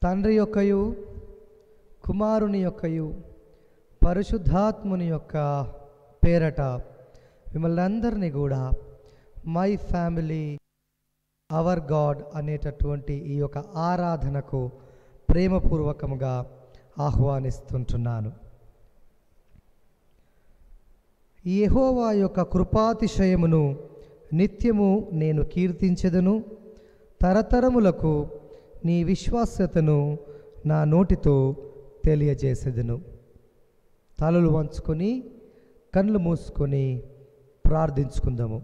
తండ్రి యొక్కయు కుమారుని యొక్కయు పరిశుద్ధాత్ముని యొక్క పేరట మిమ్మల్ని అందరినీ కూడా మై ఫ్యామిలీ అవర్ గాడ్ అనేటటువంటి ఈ యొక్క ఆరాధనకు ప్రేమపూర్వకముగా ఆహ్వానిస్తుంటున్నాను యెహోవా యొక్క కృపాతిశయమును నిత్యము నేను కీర్తించెదను తరతరములకు నీ విశ్వాస్యతను నా నోటితో తెలియజేసేదను తలలు వంచుకొని కళ్ళు మూసుకొని ప్రార్థించుకుందాము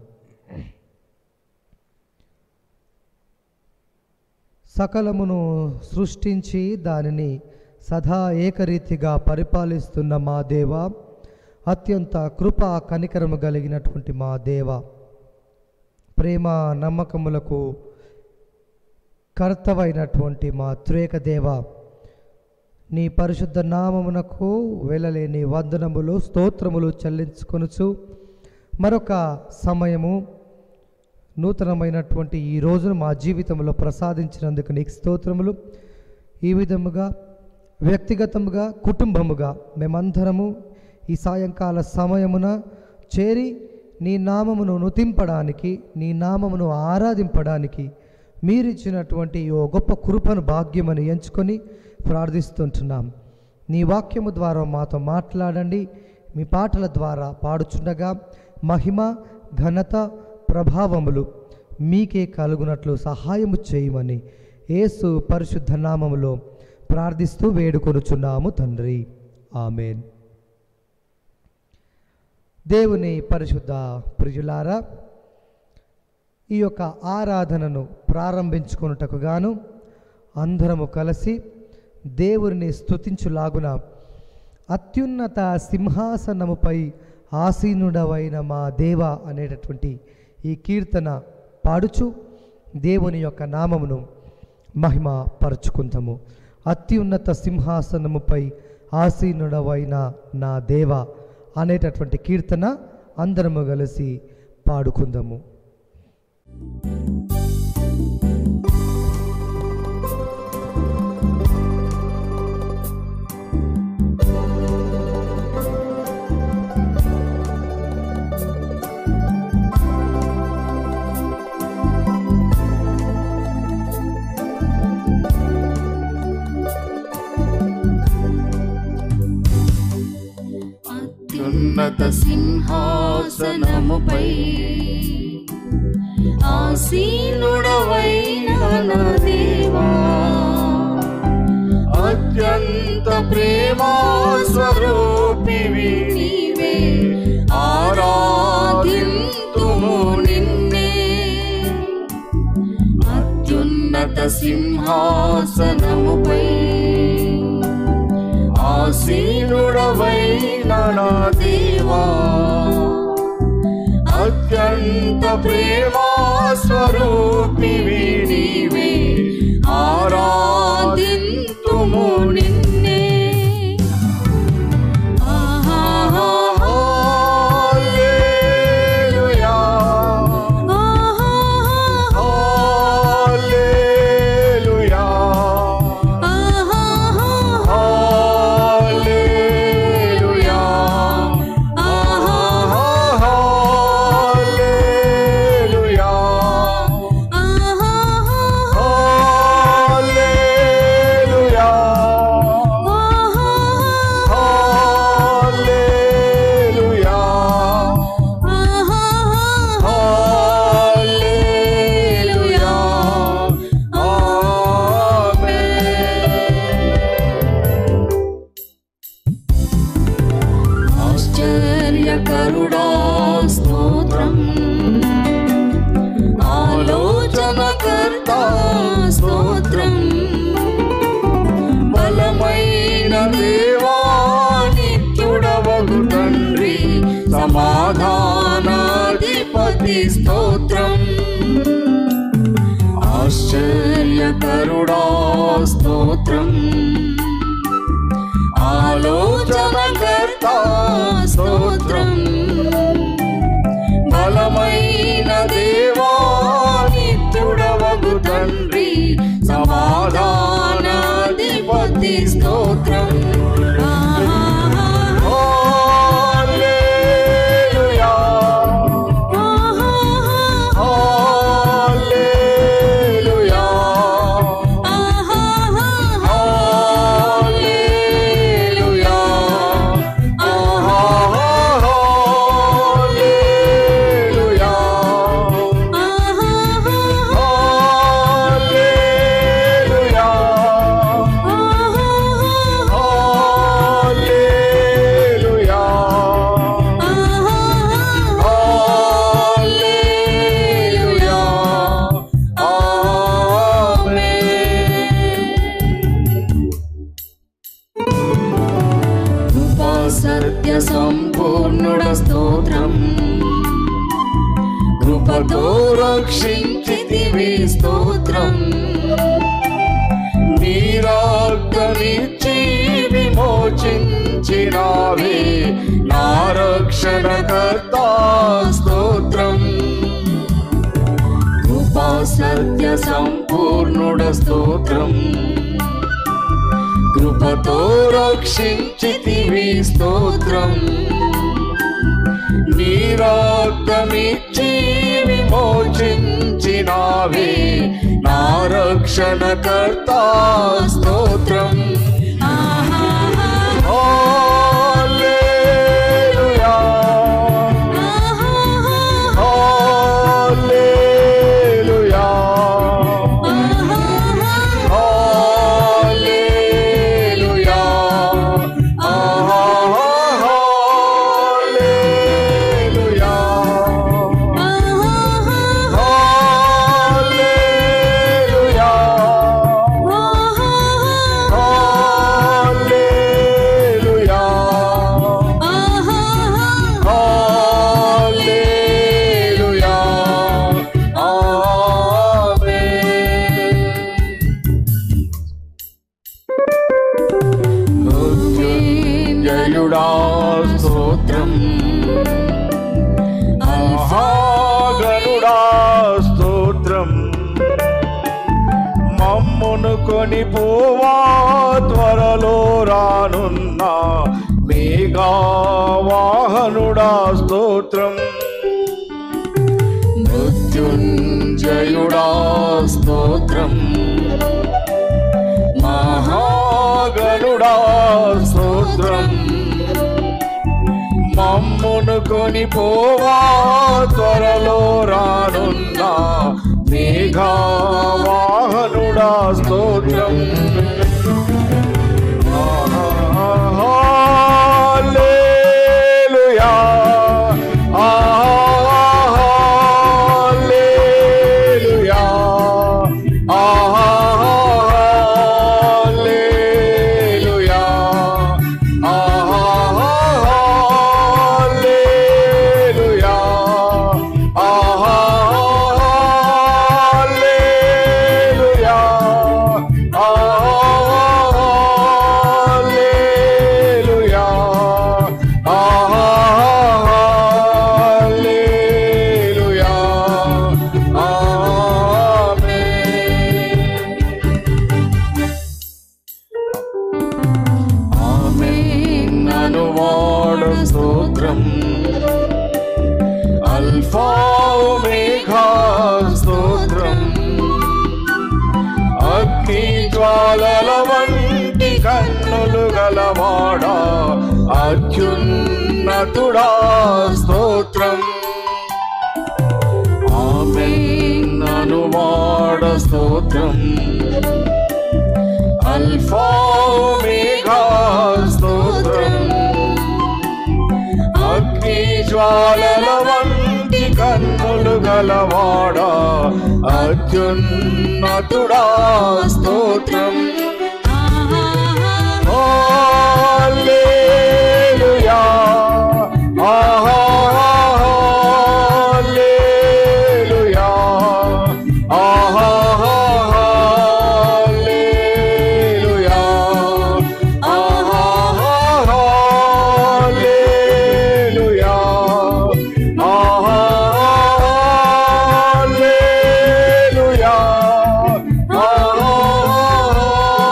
సకలమును సృష్టించి దానిని సదా ఏకరీతిగా పరిపాలిస్తున్న మా దేవ అత్యంత కృప కనికరము కలిగినటువంటి మా దేవ ప్రేమ నమ్మకములకు కర్తవైనటువంటి మా త్రేక దేవ నీ పరిశుద్ధ నామమునకు వెళ్ళలేని వందనములు స్తోత్రములు చెల్లించుకొనుచు మరొక సమయము నూతనమైనటువంటి ఈ రోజును మా జీవితంలో ప్రసాదించినందుకు నీకు స్తోత్రములు ఈ విధముగా వ్యక్తిగతముగా కుటుంబముగా మేమందరము ఈ సాయంకాల సమయమున చేరి నీ నామమును నుతింపడానికి నీ నామమును ఆరాధింపడానికి మీరిచ్చినటువంటి ఓ గొప్ప కృపను భాగ్యమని ఎంచుకొని ప్రార్థిస్తుంటున్నాం నీ వాక్యము ద్వారా మాతో మాట్లాడండి మీ పాటల ద్వారా పాడుచుండగా మహిమ ఘనత ప్రభావములు మీకే కలుగునట్లు సహాయము చేయమని యేసు పరిశుద్ధ నామములో ప్రార్థిస్తూ వేడుకొనుచున్నాము తండ్రి ఆమెన్ దేవుని పరిశుద్ధ ప్రియులారా ఈ యొక్క ఆరాధనను ప్రారంభించుకొనుటకు గాను అందరము కలిసి దేవుని స్తుతించులాగున అత్యున్నత సింహాసనముపై ఆసీనుడవైన మా దేవ అనేటటువంటి ఈ కీర్తన పాడుచు దేవుని యొక్క నామమును మహిమ పరుచుకుందాము అత్యున్నత సింహాసనముపై ఆసీనుడవైన నా దేవ అనేటటువంటి కీర్తన అందరము కలిసి పాడుకుందాము అత్యున్నత సింహాసనముపై ఆసీనుడవైన నా దేవా అత్యంత ప్రేమా స్వరూపివి నీవే ఆరాధింతుము నిన్నే అత్యున్నత సింహాసనముపై ఆసీనుడవైన నా దేవా అత్యంత ప్రేమా స్వరూపివి నీవే ఆరాధింతుము నిన్నే ఆహాహాహల్లెలూయా. హల్లెలూయా. హల్లెలూయా. హల్లెలూయా. హల్లెలూయా. హల్లెలూయా. హల్లెలూయా. ఆమేన్. ఆశ్చర్యకరుడా స్తోత్రం ఆలోచనకర్త స్తోత్రం బలమైన దేవా నిత్యుడవగు తండ్రి సమాధానాధిపతి స్తోత్రం ఆశ్చర్యకరుడా స్తోత్రం ఆలోచనకర్త స్తోత్రం బలమైన దేవా నిత్యుడవగు తండ్రి సమాధానాధిపతి శ్రీపతి స్తోత్రం ఆహాహా. హల్లెలూయా ఆహాహా. హల్లెలూయా ఆహాహా. హల్లెలూయా హల్లెలూయా ఆహాహా. హల్లెలూయా ఆహాహా. హల్లెలూయా ఆహాహా. హల్లెలూయా కృపా సత్య సంపూర్ణుడ స్తోత్రం కృపతో రక్షించితివి స్తోత్రం నీరాగ్నిచ్చి విమోచించినావే నా రక్షణకర్త స్తోత్రం కృపా సత్య సంపూర్ణుడ స్తోత్రం కృపతో రక్షించితివి స్తోత్రం నీరాగ్నిచ్చి విమోచించినావే నా రక్షణకర్త స్తోత్రం ఆహాహా. హల్లెలూయా ఆహాహా. హల్లెలూయా ఆహాహా. హల్లెలూయా హల్లెలూయా ఆహాహా. హల్లెలూయా ఆహాహా. హల్లెలూయా ఆహాహా. హల్లెలూయా ఆమేన్ మృత్యుంజయుడా స్తోత్రం మహాగణుడా స్తోత్రం మమ్మును కొని పోవా త్వరలో రానున్న మేఘా వాహనుడా స్తోత్రం మృత్యుంజయుడా స్తోత్రం మహాగణుడా స్తోత్రం మమ్మును కొని పోవా త్వరలో రానున్న మేఘా వాహనుడా స్తోత్రం హల్లెలూయా హల్లెలూయా హల్లెలూయా హల్లెలూయా హల్లెలూయా హల్లెలూయా హల్లెలూయా ఆమేన్ ఆమేన్ అనువాడు స్తోత్రం అల్ఫా ఒమేగా స్తోత్రం అగ్ని జ్వాలల వంటి కన్నులు గలవాడా అత్యున్నతుడా స్తోత్రం ఆమేన్ అనువాడ స్తోత్రం అల్ఫా ఒమేగా స్తోత్రం అగ్ని జ్వాలల వంటి కన్నులు గలవాడా అత్యున్నతుడా స్తోత్రం హల్లెలూయా హల్లెలూయా హల్లెలూయా హల్లెలూయా హల్లెలూయా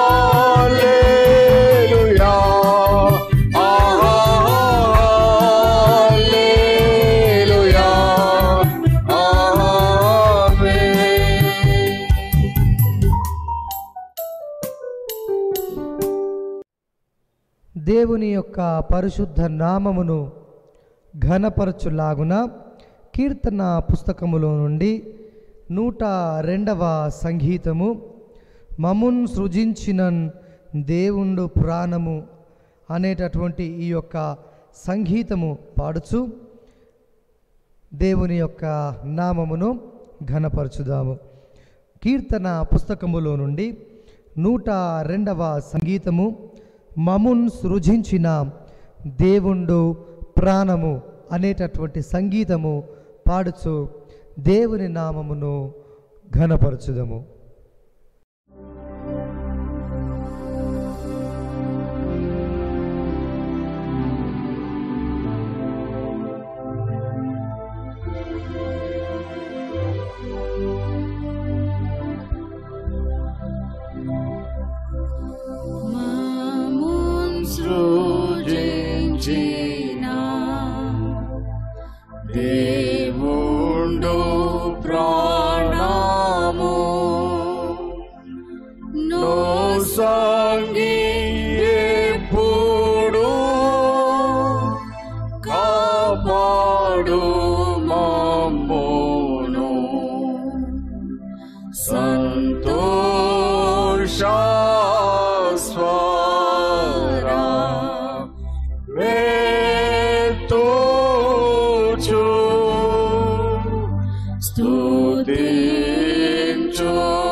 దేవుని యొక్క పరిశుద్ధ నామమును ఘనపరచులాగున కీర్తన పుస్తకములో నుండి నూట రెండవ సంగీతము మమున్ సృజించిన దేవుండు ప్రాణము అనేటటువంటి ఈ యొక్క సంగీతము పాడుచు దేవుని యొక్క నామమును ఘనపరచుదాము కీర్తన పుస్తకములో నుండి నూట రెండవ సంగీతము మమున్ సృజించిన దేవుండు ప్రాణము అనేటటువంటి సంగీతము పాడుచు దేవుని నామమును ఘనపరచుదము మామున్ సృజించిన దేవుండు ప్రాణము నో సంగి ఎప్పుడు కాపాడు మమ్మోను సంతోషస్వరా వేతోచు స్తుతించు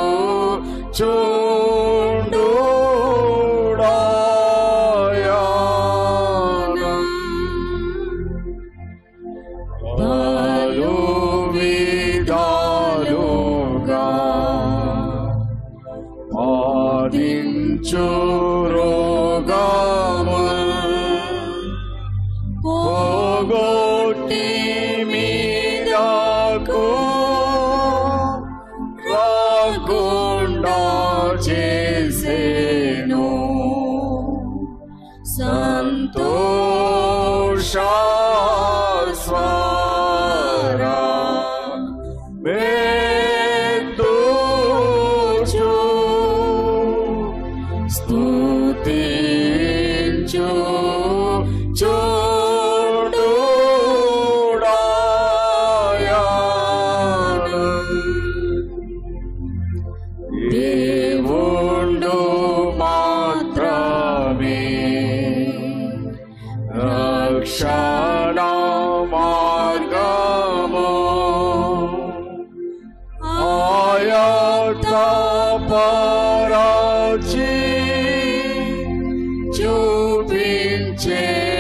చూడుడాయన పలు విధాలుగా ఆదించు రోగము పోగొట్టి మీదకు రాకుండా చేసేను సంతోషస్వరా వేదోచు స్తుతించు చూడుడాయన దేవుండు మాత్రమే రక్షణ మార్గము ఆయత పరాచి చూపించే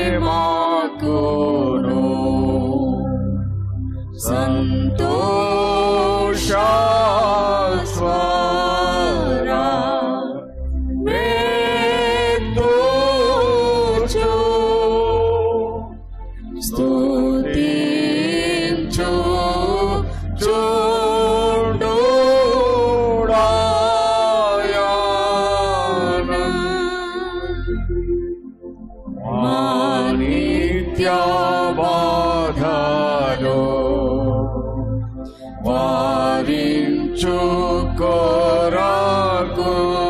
మాకును సంతోషస్వరా వేదోచు స్తుతించు చూడుడాయన మానిత్య బాధలో వారించు కొరకు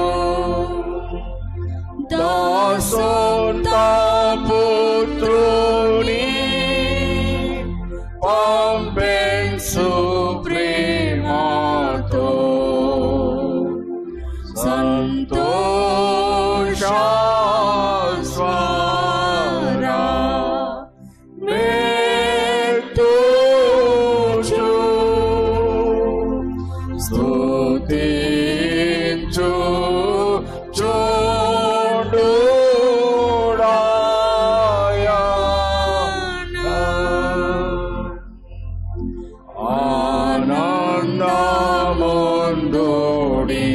దాసోంత పుత్రుని పంపెన్సు ప్రేమతో సంతోషస్వరా వేదోచు స్తుతించు చూడుడాయన ఆనందముందుడి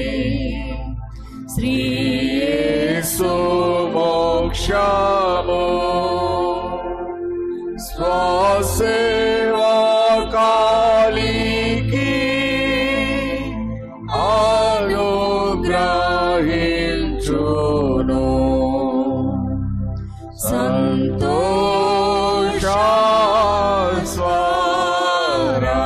శ్రీయేసు మోక్షము స్వసేవా కాలికి అనుగ్రహించును సంతోషస్వరా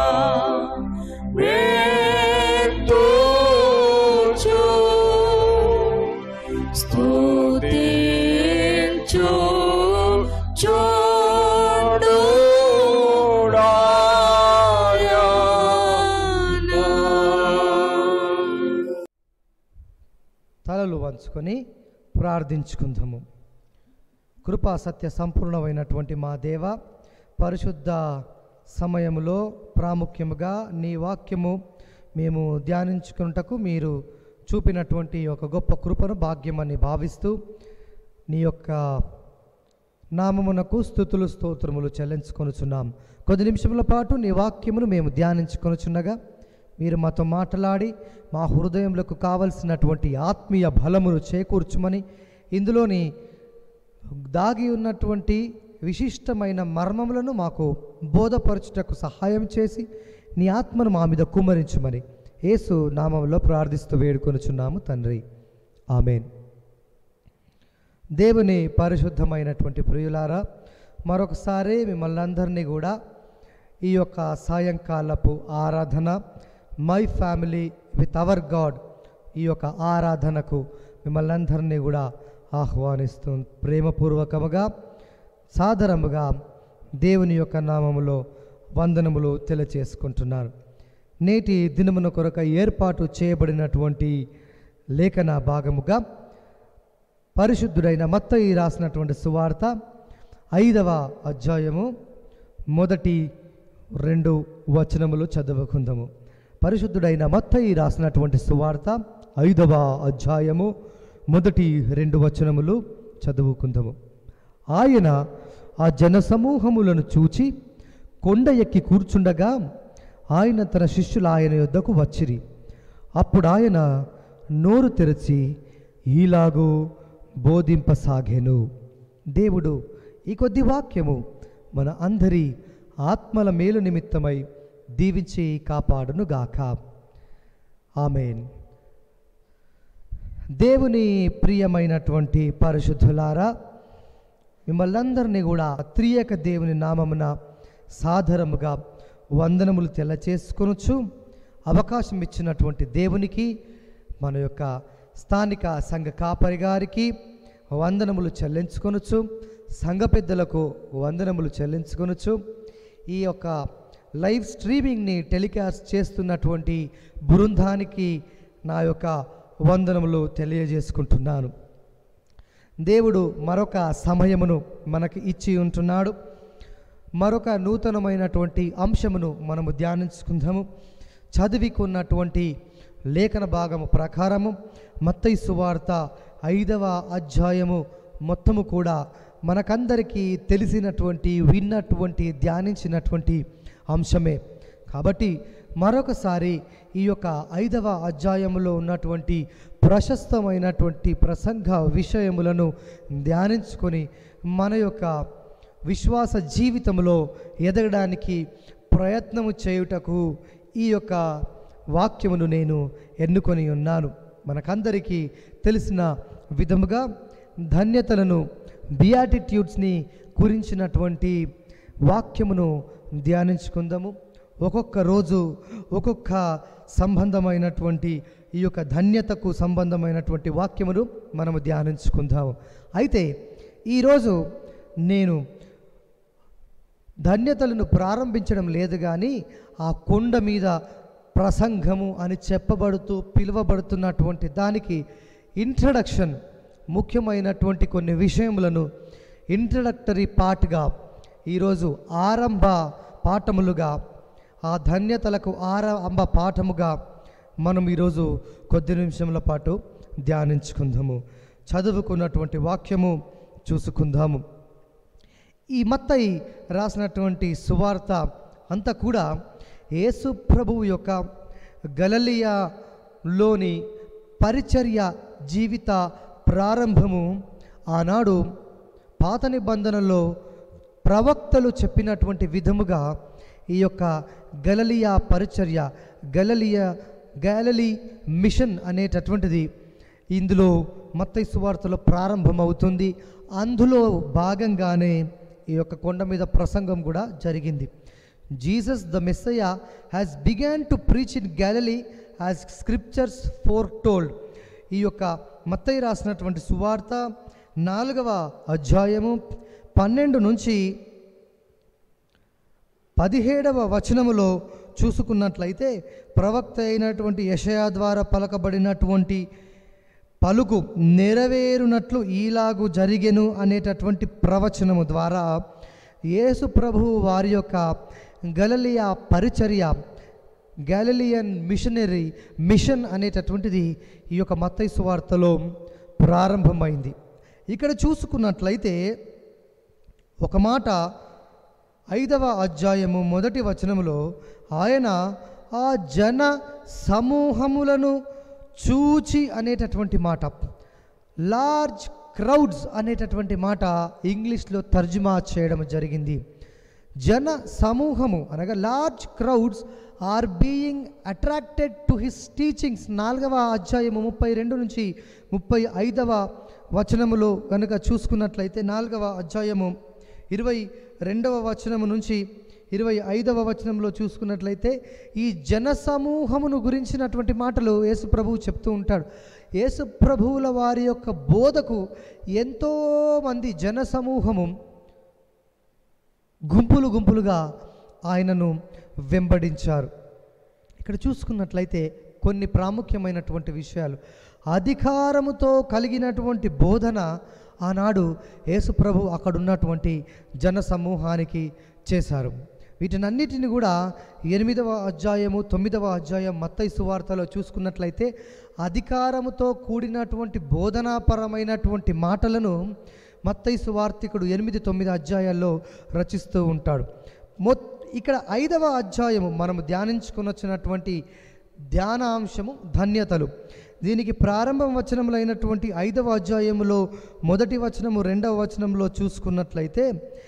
వేదోచు స్తుతించు తలలు వంచుకొని ప్రార్థించుకుందాము కృపా సత్య సంపూర్ణమైనటువంటి మా దేవ పరిశుద్ధ సమయంలో ప్రాముఖ్యముగా నీ వాక్యము మేము ధ్యానించుకున్నటకు మీరు చూపినటువంటి ఒక గొప్ప కృపను భాగ్యమని భావిస్తూ నీ యొక్క నామమునకు స్థుతులు స్తోత్రములు చెల్లించుకొనుచున్నాం కొద్ది నిమిషముల పాటు నీ వాక్యమును మేము ధ్యానించుకొనుచున్నగా మీరు మాతో మాట్లాడి మా హృదయములకు కావలసినటువంటి ఆత్మీయ బలమును చేకూర్చుమని ఇందులోని దాగి ఉన్నటువంటి విశిష్టమైన మర్మములను మాకు బోధపరచుటకు సహాయం చేసి నీ ఆత్మను మా మీద కుమ్మరించుమని యేసు నామంలో ప్రార్థిస్తూ వేడుకొనుచున్నాము తండ్రి ఆమెన్ దేవుని పరిశుద్ధమైనటువంటి ప్రియులారా మరొకసారి మిమ్మల్ని అందరినీ కూడా ఈ యొక్క సాయంకాలపు ఆరాధన my family with our God ఈ యొక్క ఆరాధనకు మిమ్మల్ని అందరినీ కూడా ఆహ్వానిస్తూ ప్రేమపూర్వకముగా సాదరముగా దేవుని యొక్క నామములో వందనములు తెలియచేసుకుంటున్నాను నేటి దినమున కొరక ఏర్పాటు చేయబడినటువంటి లేఖన భాగముగా పరిశుద్ధుడైన మత్తయి రాసినటువంటి సువార్త ఐదవ అధ్యాయము మొదటి రెండు వచనములు చదువుకుందాము పరిశుద్ధుడైన మత్తయి రాసినటువంటి సువార్త ఐదవ అధ్యాయము మొదటి రెండు వచనములు చదువుకుందాము ఆయన ఆ జనసమూహములను చూచి కొండ ఎక్కి కూర్చుండగా ఆయన తన శిష్యుల ఆయన యొద్దకు వచ్చిరి అప్పుడు ఆయన నోరు తెరచి ఈలాగు బోధింపసాగెను దేవుడు ఈ కొద్ది వాక్యము మన అందరి ఆత్మల మేలు నిమిత్తమై దీవించి కాపాడును గాక ఆమెన్ దేవుని ప్రియమైనటువంటి పరిశుద్ధులారా మిమ్మల్ని అందరినీ కూడా త్రియక దేవుని నామమున సాదరముగా వందనములు తెల్లచేసుకొనొచ్చు అవకాశం ఇచ్చినటువంటి దేవునికి మన యొక్క స్థానిక సంఘ కాపరి గారికి వందనములు చెల్లించుకొనొచ్చు సంఘ పెద్దలకు వందనములు చెల్లించుకొనొచ్చు ఈ యొక్క లైవ్ స్ట్రీమింగ్ని టెలికాస్ట్ చేస్తున్నటువంటి బృందానికి నా యొక్క వందనములు తెలియజేసుకుంటున్నాను దేవుడు మరొక సమయమును మనకి ఇచ్చి ఉంటున్నాడు మరొక నూతనమైనటువంటి అంశమును మనము ధ్యానించుకుందాము చదివికున్నటువంటి లేఖన భాగము ప్రకారము మత్తయి సువార్త ఐదవ అధ్యాయము మొత్తము కూడా మనకందరికీ తెలిసినటువంటి విన్నటువంటి ధ్యానించినటువంటి అంశమే కాబట్టి మరొకసారి ఈ యొక్క ఐదవ అధ్యాయములో ఉన్నటువంటి ప్రశస్తమైనటువంటి ప్రసంగ విషయములను ధ్యానించుకొని మన యొక్క విశ్వాస జీవితంలో ఎదగడానికి ప్రయత్నము చేయుటకు ఈ యొక్క వాక్యమును నేను ఎన్నుకొని ఉన్నాను మనకందరికీ తెలిసిన విధముగా ధన్యతలను బియాటిట్యూడ్స్ని గురించినటువంటి వాక్యమును ధ్యానించుకుందాము ఒక్కొక్క రోజు ఒక్కొక్క సంబంధమైనటువంటి ఈ యొక్క ధన్యతకు సంబంధమైనటువంటి వాక్యమును మనము ధ్యానించుకుందాము అయితే ఈరోజు నేను ధన్యతలను ప్రారంభించడం లేదు కానీ ఆ కొండ మీద ప్రసంగము అని చెప్పబడుతూ పిలువబడుతున్నటువంటి దానికి ఇంట్రడక్షన్ ముఖ్యమైనటువంటి కొన్ని విషయములను ఇంట్రడక్టరీ పార్ట్గా ఈరోజు ఆరంభ పాఠములుగా ఆ ధన్యతలకు ఆరంభ పాఠముగా మనం ఈరోజు కొద్ది నిమిషముల పాటు ధ్యానించుకుందాము చదువుకున్నటువంటి వాక్యము చూసుకుందాము ఈ మత్తయి రాసినటువంటి సువార్త అంతా కూడా యేసు ప్రభువు యొక్క గలలియాలోని పరిచర్య జీవిత ప్రారంభము ఆనాడు పాత నిబంధనలో ప్రవక్తలు చెప్పినటువంటి విధముగా ఈ యొక్క గలలియా పరిచర్య గలలియా గ్యాలలీ మిషన్ అనేటటువంటిది ఇందులో మత్తయి సువార్తలో ప్రారంభమవుతుంది అందులో భాగంగానే ఈ యొక్క కొండ మీద ప్రసంగం కూడా జరిగింది Jesus the Messiah has begun to preach in Galilee as scriptures foretold ఈ యొక్క మత్తయి రాసినటువంటి సువార్త నాలుగవ అధ్యాయము పన్నెండు నుంచి పదిహేడవ వచనములో చూసుకున్నట్లయితే ప్రవక్త అయినటువంటి యషయా ద్వారా పలకబడినటువంటి పలుకు నెరవేరునట్లు ఈలాగు జరిగెను అనేటటువంటి ప్రవచనము ద్వారా యేసు ప్రభువు వారి యొక్క గలలియా పరిచర్య గ్యాలిలియన్ మిషనరీ మిషన్ అనేటటువంటిది ఈ యొక్క మత్తయి సువార్తలో ప్రారంభమైంది ఇక్కడ చూసుకున్నట్లయితే ఒక మాట ఐదవ అధ్యాయము మొదటి వచనములో ఆయన ఆ జన సమూహములను చూచి అనేటటువంటి మాట లార్జ్ క్రౌడ్స్ అనేటటువంటి మాట ఇంగ్లీష్లో తర్జుమా చేయడం జరిగింది జన సమూహము అనగా large crowds are being attracted to his teachings నాలుగవ అధ్యాయము ముప్పై రెండు నుంచి ముప్పై ఐదవ వచనములో కనుక చూసుకున్నట్లయితే నాలుగవ అధ్యాయము ఇరవై రెండవ వచనము నుంచి ఇరవై ఐదవ వచనంలో చూసుకున్నట్లయితే ఈ జన సమూహమును గురించినటువంటి మాటలు యేసు ప్రభువు చెప్తూ ఉంటాడు యేసు ప్రభువుల వారి యొక్క బోధకు ఎంతోమంది జన సమూహము గుంపులు గుంపులుగా ఆయనను వెంబడించారు ఇక్కడ చూసుకున్నట్లయితే కొన్ని ప్రాముఖ్యమైనటువంటి విషయాలు అధికారముతో కలిగినటువంటి బోధన ఆనాడు యేసుప్రభు అక్కడ ఉన్నటువంటి జన సమూహానికి చేశారు వీటినన్నిటిని కూడా ఎనిమిదవ అధ్యాయము తొమ్మిదవ అధ్యాయం మత్తయి సువార్తలో చూసుకున్నట్లయితే అధికారముతో కూడినటువంటి బోధనాపరమైనటువంటి మాటలను మత్తయి సువార్తికుడు ఎనిమిది తొమ్మిది అధ్యాయాల్లో రచిస్తూ ఉంటాడు మొ ఇక్కడ ఐదవ అధ్యాయము మనము ధ్యానించుకుని వచ్చినటువంటి ధ్యానాంశము ధన్యతలు దీనికి ప్రారంభం వచనములైనటువంటి ఐదవ అధ్యాయములో మొదటి వచనము రెండవ వచనంలో చూసుకున్నట్లయితే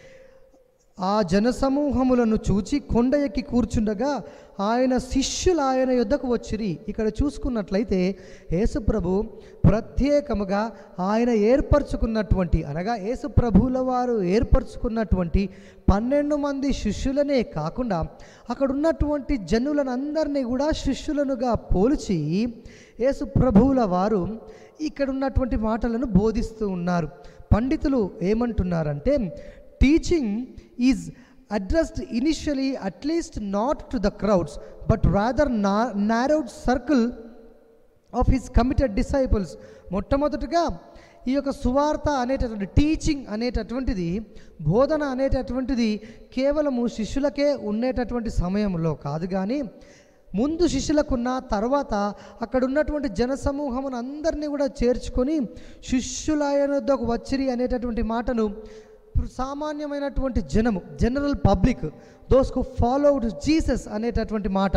ఆ జనసమూహములను చూచి కొండ ఎక్కి కూర్చుండగా ఆయన శిష్యులు ఆయన యుద్ధకు వచ్చిరి ఇక్కడ చూసుకున్నట్లయితే యేసుప్రభు ప్రత్యేకముగా ఆయన ఏర్పరచుకున్నటువంటి అనగా యేసుప్రభుల వారు ఏర్పరచుకున్నటువంటి పన్నెండు మంది శిష్యులనే కాకుండా అక్కడ ఉన్నటువంటి జనులను అందరినీ కూడా శిష్యులనుగా పోల్చి యేసు ప్రభువుల వారు ఇక్కడ ఉన్నటువంటి మాటలను బోధిస్తూ ఉన్నారు పండితులు ఏమంటున్నారంటే teaching is addressed initially at least not to the crowds but rather నా narrowed circle of his committed disciples మొట్టమొదటిగా ఈ యొక్క సువార్త అనేటటువంటి టీచింగ్ అనేటటువంటిది బోధన అనేటటువంటిది కేవలము శిష్యులకే ఉండేటటువంటి సమయంలో కాదు కానీ ముందు శిష్యులకున్న తర్వాత అక్కడ ఉన్నటువంటి జనసమూహమును అందరినీ కూడా చేర్చుకొని శిష్యులయనొద్దకు వచ్చిరి అనేటటువంటి మాటను సామాన్యమైనటువంటి జనము general public those who followed Jesus అనేటటువంటి మాట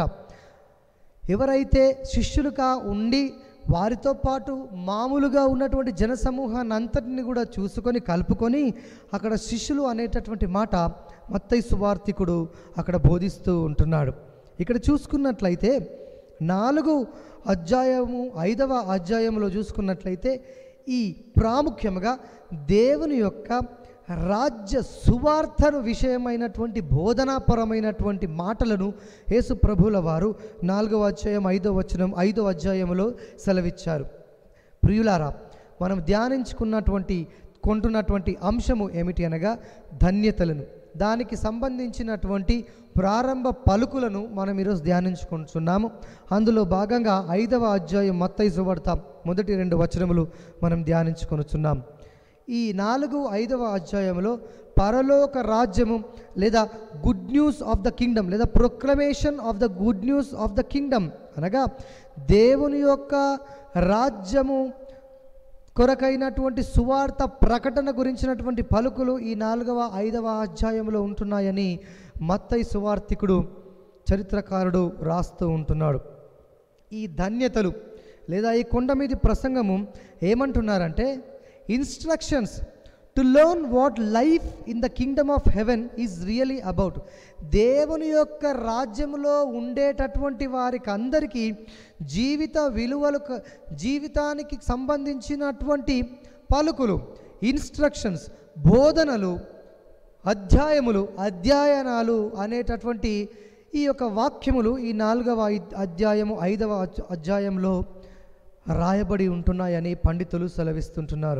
ఎవరైతే శిష్యులుగా ఉండి వారితో పాటు మామూలుగా ఉన్నటువంటి జనసమూహాన్ని అంతటిని కూడా చూసుకొని కలుపుకొని అక్కడ శిష్యులు అనేటటువంటి మాట మత్తయి సువార్తికుడు అక్కడ బోధిస్తూ ఉంటున్నాడు ఇక్కడ చూసుకున్నట్లయితే నాలుగు అధ్యాయము ఐదవ అధ్యాయంలో చూసుకున్నట్లయితే ఈ ప్రాముఖ్యముగా దేవుని యొక్క రాజ్య సువార్తను విషయమైనటువంటి బోధనాపరమైనటువంటి మాటలను యేసు ప్రభుల వారు నాలుగవ అధ్యాయం ఐదవ వచనం ఐదవ అధ్యాయంలో సెలవిచ్చారు ప్రియులారా మనం ధ్యానించుకున్నటువంటి కొంటున్నటువంటి అంశము ఏమిటి అనగా ధన్యతలను దానికి సంబంధించినటువంటి ప్రారంభ పలుకులను మనం ఈరోజు ధ్యానించుకుంటున్నాము అందులో భాగంగా ఐదవ అధ్యాయం మత్తయి సువార్త మొదటి రెండు వచనములు మనం ధ్యానించుకొనుచున్నాం ఈ నాలుగు ఐదవ అధ్యాయంలో పరలోక రాజ్యము లేదా good news of the kingdom లేదా proclamation of the good news of the kingdom అనగా దేవుని యొక్క రాజ్యము కొరకైనటువంటి సువార్త ప్రకటన గురించినటువంటి పలుకులు ఈ నాలుగవ ఐదవ అధ్యాయంలో ఉంటున్నాయని మత్తయి సువార్తికుడు చరిత్రకారుడు రాస్తూ ఉంటున్నాడు ఈ ధన్యతలు లేదా ఈ కొండ మీది ప్రసంగము ఏమంటున్నారంటే instructions to learn what life in the kingdom of heaven is really about దేవుని యొక్క రాజ్యములో ఉండేటటువంటి వారికి అందరికీ జీవిత విలువలు క- జీవితానికి సంబంధించినటువంటి పలుకులు ఇన్స్ట్రక్షన్స్ బోధనలు అధ్యాయములు అధ్యయనాలు అనేటటువంటి ఈ యొక్క వాక్యములు ఈ నాలుగవ ఐ- అధ్యాయము ఐదవ అధ్య- అధ్యాయంలో రాయబడి ఉంటున్నాయని పండితులు సెలవిస్తుంటున్నారు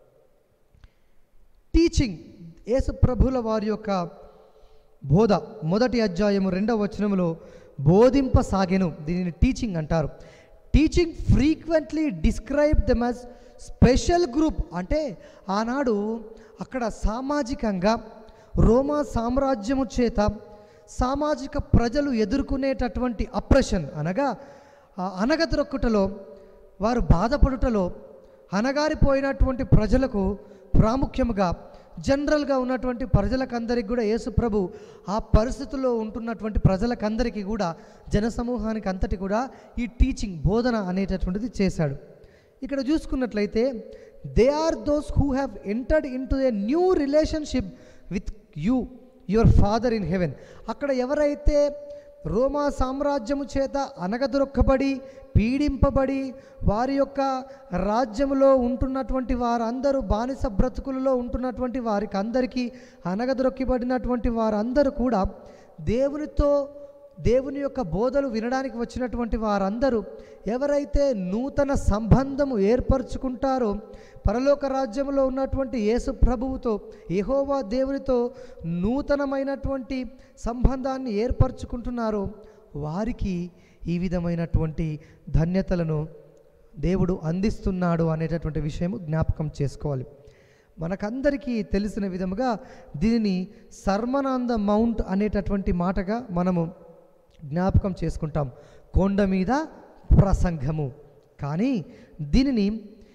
టీచింగ్ యేసు ప్రభుల వారి యొక్క బోధ మొదటి అధ్యాయము రెండవ వచనములో బోధింపసాగెను దీనిని టీచింగ్ అంటారు teaching frequently describe them as special group అంటే ఆనాడు అక్కడ సామాజికంగా రోమా సామ్రాజ్యము చేత సామాజిక ప్రజలు ఎదుర్కొనేటటువంటి అప్రెషన్ అనగా ఆ అనగదొరక్కుటలో వారు బాధపడుటలో అనగారిపోయినటువంటి ప్రజలకు ప్రాముఖ్యముగా జనరల్గా ఉన్నటువంటి ప్రజలకందరికి కూడా యేసు ప్రభు ఆ పరిస్థితుల్లో ఉంటున్నటువంటి ప్రజలకందరికీ కూడా జనసమూహానికి అంతటి కూడా ఈ టీచింగ్ బోధన అనేటటువంటిది చేశాడు ఇక్కడ చూసుకున్నట్లయితే they are those who have entered into a new relationship with you your father in heaven అక్కడ ఎవరైతే రోమా సామ్రాజ్యము చేత అనగదొరక్కబడి పీడింపబడి వారి యొక్క రాజ్యములో ఉంటున్నటువంటి వారందరూ బానిస బ్రతుకులలో ఉంటున్నటువంటి వారికి అందరికీ అనగదొరక్కబడినటువంటి వారందరూ కూడా దేవునితో దేవుని యొక్క బోధలు వినడానికి వచ్చినటువంటి వారందరూ ఎవరైతే నూతన సంబంధము ఏర్పరచుకుంటారో పరలోక రాజ్యంలో ఉన్నటువంటి యేసు ప్రభువుతో యెహోవా దేవునితో నూతనమైనటువంటి సంబంధాన్ని ఏర్పరచుకుంటున్నారో వారికి ఈ విధమైనటువంటి ధన్యతలను దేవుడు అందిస్తున్నాడు అనేటటువంటి విషయం జ్ఞాపకం చేసుకోవాలి మనకందరికీ తెలిసిన విధముగా దీనిని సర్మనాంద మౌంట్ అనేటటువంటి మాటగా మనము జ్ఞాపకం చేసుకుంటాం కొండ మీద ప్రసంగము కానీ దీనిని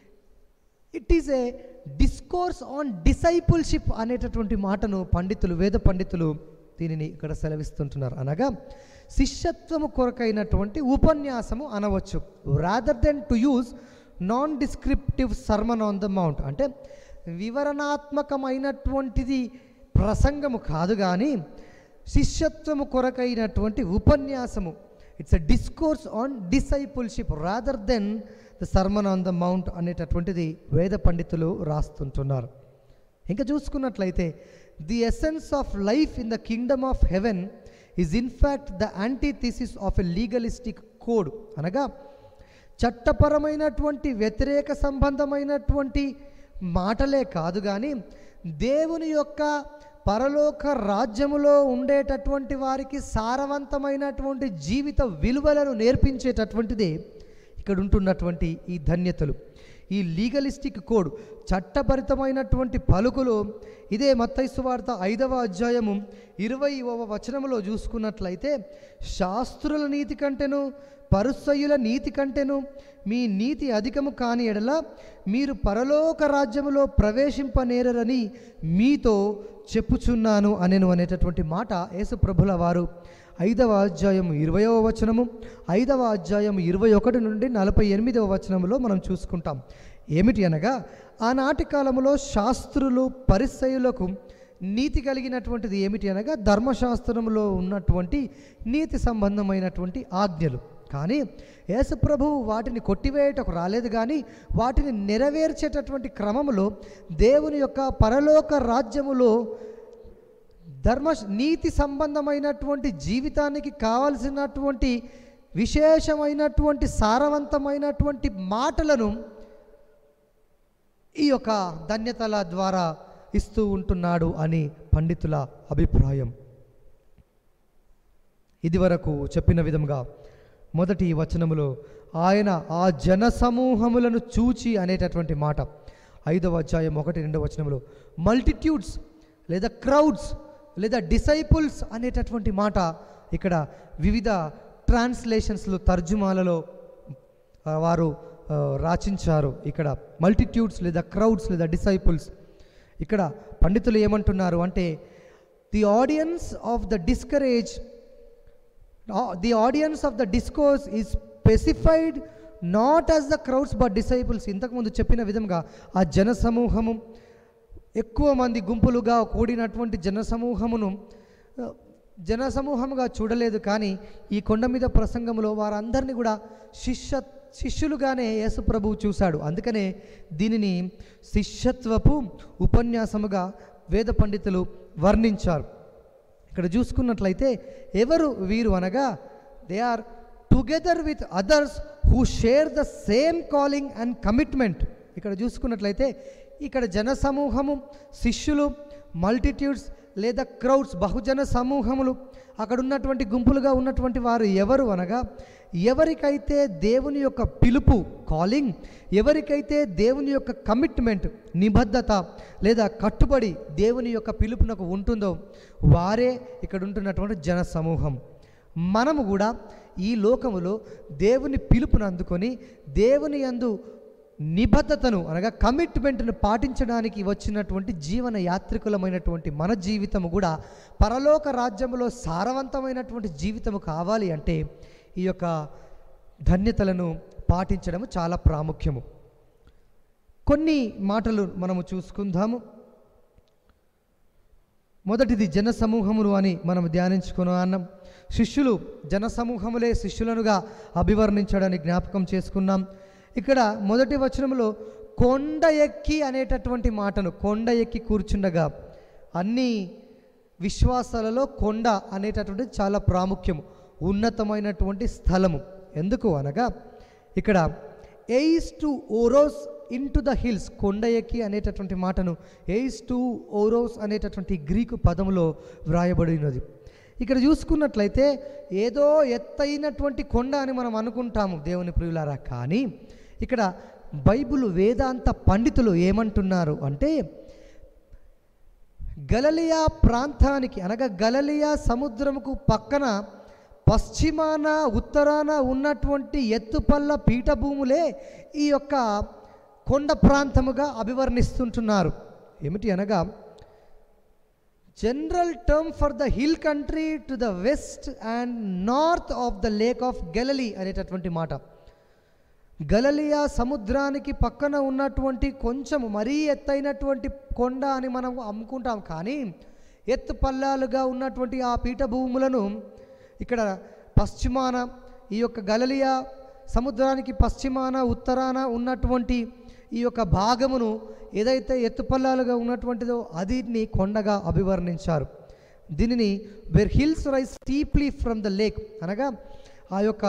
it is a discourse on discipleship అనేటటువంటి మాటను పండితులు వేద పండితులు దీనిని ఇక్కడ సెలవిస్తుంటున్నారు అనగా శిష్యత్వము కొరకైనటువంటి ఉపన్యాసము అనవచ్చు rather than to use non descriptive sermon on the mount అంటే వివరణాత్మకమైనటువంటిది ప్రసంగము కాదు కానీ శిష్యత్వము కొరకైనటువంటి ఉపన్యాసము it's a discourse on discipleship rather than the sermon on the mount అనేటటువంటిది వేద పండితులు రాస్తుంటున్నారు ఇంకా చూసుకున్నట్లయితే the essence of life in the kingdom of heaven is in fact the antithesis of a legalistic code అనగా చట్టపరమైనటువంటి వ్యతిరేక సంబంధమైనటువంటి మాటలే కాదు కానీ దేవుని యొక్క పరలోక రాజ్యములో ఉండేటటువంటి వారికి సారవంతమైనటువంటి జీవిత విలువలను నేర్పించేటటువంటిదే ఇక్కడ ఉంటున్నటువంటి ఈ ధన్యతలు ఈ లీగలిస్టిక్ కోడ్ చట్టభరితమైనటువంటి పలుకులు ఇదే మత్తైసు వార్త ఐదవ అధ్యాయము ఇరవైవ వచనములో చూసుకున్నట్లయితే శాస్త్రుల నీతి కంటేను పరుసయ్యుల నీతి కంటేను మీ నీతి అధికము కాని ఎడల మీరు పరలోక రాజ్యములో ప్రవేశింపనేరని మీతో చెప్పుచున్నాను అనెను అనేటటువంటి మాట యేసుప్రభుల వారు ఐదవ అధ్యాయము ఇరవయవ వచనము ఐదవ అధ్యాయము ఇరవై ఒకటి నుండి నలభై ఎనిమిదవ వచనములో మనం చూసుకుంటాం ఏమిటి అనగా ఆనాటి కాలములో శాస్త్రులు పరిసయులకు నీతి కలిగినటువంటిది ఏమిటి అనగా ధర్మశాస్త్రములో ఉన్నటువంటి నీతి సంబంధమైనటువంటి ఆజ్ఞలు కానీ యేసుప్రభువు వాటిని కొట్టివేయటకు రాలేదు కానీ వాటిని నెరవేర్చేటటువంటి క్రమములో దేవుని యొక్క పరలోక రాజ్యములో ధర్మ నీతి సంబంధమైనటువంటి జీవితానికి కావలసినటువంటి విశేషమైనటువంటి సారవంతమైనటువంటి మాటలను ఈ యొక్క ధన్యతల ద్వారా ఇస్తూ ఉంటున్నాడు అని పండితుల అభిప్రాయం ఇదివరకు చెప్పిన విధంగా మొదటి వచనములో ఆయన ఆ జన సమూహములను చూచి అనేటటువంటి మాట ఐదవ అధ్యాయం ఒకటి రెండవ వచనములో మల్టిట్యూడ్స్ లేదా క్రౌడ్స్ లేదా డిసైపుల్స్ అనేటటువంటి మాట ఇక్కడ వివిధ ట్రాన్స్లేషన్స్లో తర్జుమాలలో ఆ, వారు ఆ, రాచించారు ఇక్కడ మల్టిట్యూడ్స్ లేదా క్రౌడ్స్ లేదా డిసైపుల్స్ ఇక్కడ పండితులు ఏమంటున్నారు అంటే the audience of the discourage the audience of the discourse is specified not as the crowds but disciples ఇంతకుముందు చెప్పిన విధంగా ఆ జన సమూహము ఎక్కువ మంది గుంపులుగా కూడినటువంటి జన సమూహమును ఆ, జన సమూహముగా చూడలేదు కానీ ఈ కొండ మీద ప్రసంగంలో వారందరినీ కూడా శిష్య శిష్యులుగానే యేసు ప్రభువు చూశాడు అందుకనే దీనిని శిష్యత్వపు ఉపన్యాసముగా వేద పండితులు వర్ణించారు ఇక్కడ చూసుకున్నట్లయితే ఎవరు వీరు అనగా they are together with others who share the same calling and commitment ఇక్కడ చూసుకున్నట్లయితే ఇక్కడ జన సమూహము శిష్యులు మల్టిట్యూడ్స్ లేదా క్రౌడ్స్ బహుజన సమూహములు అక్కడ ఉన్నటువంటి గుంపులుగా ఉన్నటువంటి వారు ఎవరు అనగా ఎవరికైతే దేవుని యొక్క పిలుపు కాలింగ్ ఎవరికైతే దేవుని యొక్క కమిట్మెంట్ నిబద్ధత లేదా కట్టుబడి దేవుని యొక్క పిలుపునకు ఉంటుందో వారే ఇక్కడ ఉంటున్నటువంటి జన సమూహం మనము కూడా ఈ లోకములో దేవుని పిలుపును అందుకొని దేవుని యందు నిబద్ధతను అనగా కమిట్మెంట్ను పాటించడానికి వచ్చినటువంటి జీవన యాత్రికులమైనటువంటి మన జీవితము కూడా పరలోక రాజ్యంలో సారవంతమైనటువంటి జీవితము కావాలి అంటే ఈ యొక్క ధన్యతలను పాటించడం చాలా ప్రాముఖ్యము కొన్ని మాటలు మనము చూసుకుందాము మొదటిది జన సమూహములు అని మనం ధ్యానించుకుని అన్నాం శిష్యులు జన సమూహములే శిష్యులనుగా అభివర్ణించడాన్ని జ్ఞాపకం చేసుకున్నాం ఇక్కడ మొదటి వచనంలో కొండ ఎక్కి అనేటటువంటి మాటను కొండ ఎక్కి కూర్చుండగా అన్ని విశ్వాసాలలో కొండ అనేటటువంటిది చాలా ప్రాముఖ్యము ఉన్నతమైనటువంటి స్థలము ఎందుకు అనగా ఇక్కడ ఎయిస్ టు ఓరోస్ ఇన్ టు ద హిల్స్ కొండ ఎక్కి అనేటటువంటి మాటను ఎయిస్ టు ఓరోస్ అనేటటువంటి గ్రీకు పదములో వ్రాయబడి ఉన్నది ఇక్కడ చూసుకున్నట్లయితే ఏదో ఎత్తైనటువంటి కొండ అని మనం అనుకుంటాము దేవుని ప్రియులారా కానీ ఇక్కడ బైబిల్ వేదాంత పండితులు ఏమంటున్నారు అంటే గలలియా ప్రాంతానికి అనగా గలలియా సముద్రముకు పక్కన పశ్చిమాన ఉత్తరాన ఉన్నటువంటి ఎత్తుపల్ల పీఠభూములే ఈ యొక్క కొండ ప్రాంతముగా అభివర్ణిస్తుంటున్నారు ఏమిటి అనగా general term for the hill country to the west and north of the lake of Galilee అనేటటువంటి మాట గలలియా సముద్రానికి పక్కన ఉన్నటువంటి కొంచెం మరీ ఎత్తైనటువంటి కొండ అని మనం అమ్ముకుంటాం కానీ ఎత్తు పల్లాలుగా ఉన్నటువంటి ఆ పీఠభూములను ఇక్కడ పశ్చిమాన ఈ యొక్క గలలియా సముద్రానికి పశ్చిమాన ఉత్తరాన ఉన్నటువంటి ఈ యొక్క భాగమును ఏదైతే ఎత్తుపల్లాలుగా ఉన్నటువంటిదో అదిని కొండగా అభివర్ణించారు దీనిని where hills rise steeply from the lake అనగా ఆ యొక్క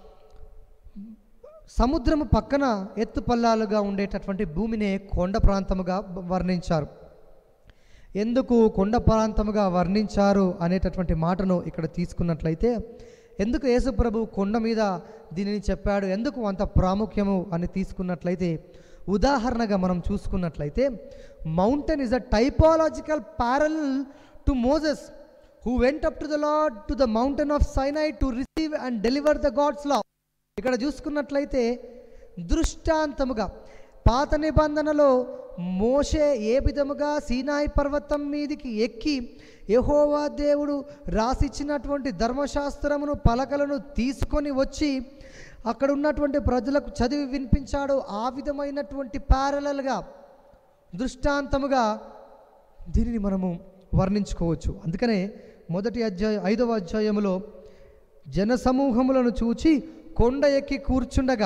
సముద్రము పక్కన ఎత్తుపల్లాలుగా ఉండేటటువంటి భూమినే కొండ ప్రాంతముగా వర్ణించారు ఎందుకు కొండ ప్రాంతముగా వర్ణించారు అనేటటువంటి మాటను ఇక్కడ తీసుకున్నట్లయితే ఎందుకు యేసుప్రభు కొండ మీద దీనిని చెప్పాడు ఎందుకు అంత ప్రాముఖ్యము అని తీసుకున్నట్లయితే ఉదాహరణగా మనం చూసుకున్నట్లయితే mountain is a typological parallel to Moses who went up to the Lord to the mountain of Sinai to receive and deliver the God's law ఇక్కడ చూసుకున్నట్లయితే దృష్టాంతముగా పాత నిబంధనలో మోషే ఏ విధముగా సీనాయి పర్వతం మీదికి ఎక్కి యెహోవా దేవుడు రాసిచ్చినటువంటి ధర్మశాస్త్రమును పలకలను తీసుకొని వచ్చి అక్కడ ఉన్నటువంటి ప్రజలకు చదివి వినిపించాడు ఆ విధమైనటువంటి ప్యారలల్గా దృష్టాంతముగా దీనిని మనము వర్ణించుకోవచ్చు అందుకనే మొదటి అధ్యాయం ఐదవ అధ్యాయములో జనసమూహములను చూచి కొండ ఎక్కి కూర్చుండగా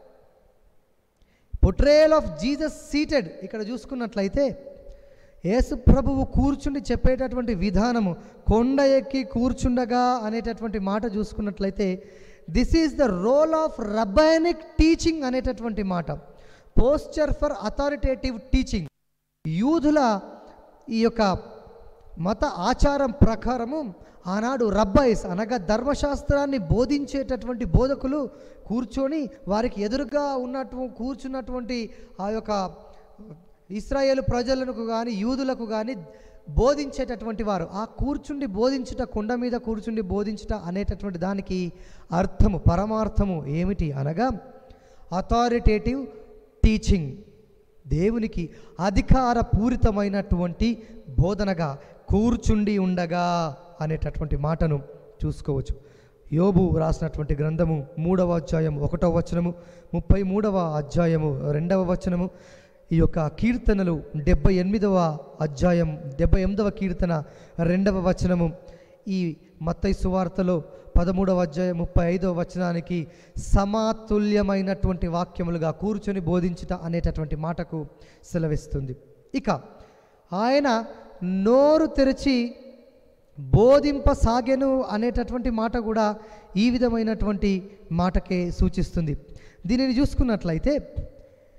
పొట్రేల్ ఆఫ్ జీసస్ సీటెడ్ ఇక్కడ చూసుకున్నట్లయితే యేసు ప్రభువు కూర్చుండి చెప్పేటటువంటి విధానము కొండ ఎక్కి కూర్చుండగా అనేటటువంటి మాట చూసుకున్నట్లయితే this is the role of rabbinic teaching అనేటటువంటి మాట పోస్చర్ ఫర్ అథారిటేటివ్ టీచింగ్ యూదుల ఈ యొక్క మత ఆచారం ప్రకారము ఆనాడు రబ్బైస్ అనగా ధర్మశాస్త్రాన్ని బోధించేటటువంటి బోధకులు కూర్చొని వారికి ఎదురుగా ఉన్నట్టు కూర్చున్నటువంటి ఆ యొక్క ఇస్రాయేల్ ప్రజలకు కానీ యూదులకు కానీ బోధించేటటువంటి వారు ఆ కూర్చుండి బోధించుట కొండ మీద కూర్చుండి బోధించుట అనేటటువంటి దానికి అర్థము పరమార్థము ఏమిటి అనగా అథారిటేటివ్ టీచింగ్ దేవునికి అధికారపూరితమైనటువంటి బోధనగా కూర్చుండి ఉండగా అనేటటువంటి మాటను చూసుకోవచ్చు యోబు రాసినటువంటి గ్రంథము మూడవ అధ్యాయం ఒకటవ వచనము ముప్పై మూడవ అధ్యాయము రెండవ వచనము ఈ యొక్క కీర్తనలు డెబ్బై ఎనిమిదవ అధ్యాయం డెబ్బై ఎనిమిదవ కీర్తన రెండవ వచనము ఈ మత్తయి సువార్తలో పదమూడవ అధ్యాయం ముప్పై ఐదవ వచనానికి సమాతుల్యమైనటువంటి వాక్యములుగా కూర్చొని బోధించుట అనేటటువంటి మాటకు సెలవిస్తుంది ఇక ఆయన నోరు తెరిచి బోధింపసాగెను అనేటటువంటి మాట కూడా ఈ విధమైనటువంటి మాటకే సూచిస్తుంది దీనిని చూసుకున్నట్లయితే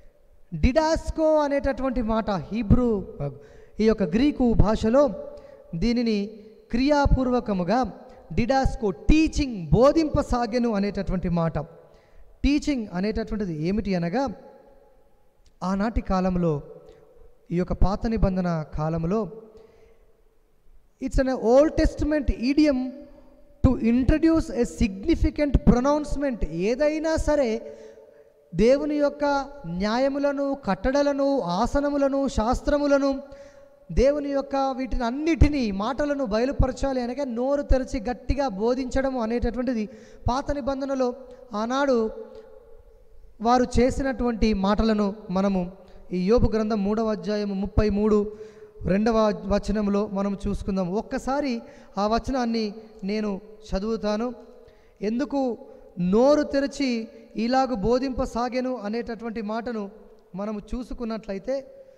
డిడాస్కో అనేటటువంటి మాట హీబ్రూ ఈ యొక్క గ్రీకు భాషలో దీనిని క్రియాపూర్వకముగా డిడాస్కో టీచింగ్ బోధింపసాగెను అనేటటువంటి మాట టీచింగ్ అనేటటువంటిది ఏమిటి అనగా ఆనాటి కాలంలో ఈ యొక్క పాత నిబంధన కాలంలో it's an Old Testament idiom to introduce a significant pronouncement ఏదైనా సరే దేవుని యొక్క న్యాయములను కట్టడలను ఆసనములను శాస్త్రములను దేవుని యొక్క వీటిని అన్నిటినీ మాటలను బయలుపరచాలి అనగా నోరు తెరిచి గట్టిగా బోధించడం అనేటటువంటిది పాత నిబంధనలో ఆనాడు వారు చేసినటువంటి మాటలను మనము ఈ యోబు గ్రంథం మూడవ అధ్యాయం ముప్పై మూడు రెండవ వచనంలో మనం చూసుకుందాం ఒక్కసారి ఆ వచనాన్ని నేను చదువుతాను ఎందుకు నోరు తెరిచి ఇలాగ బోధింపసాగెను అనేటటువంటి మాటను మనము చూసుకున్నట్లయితే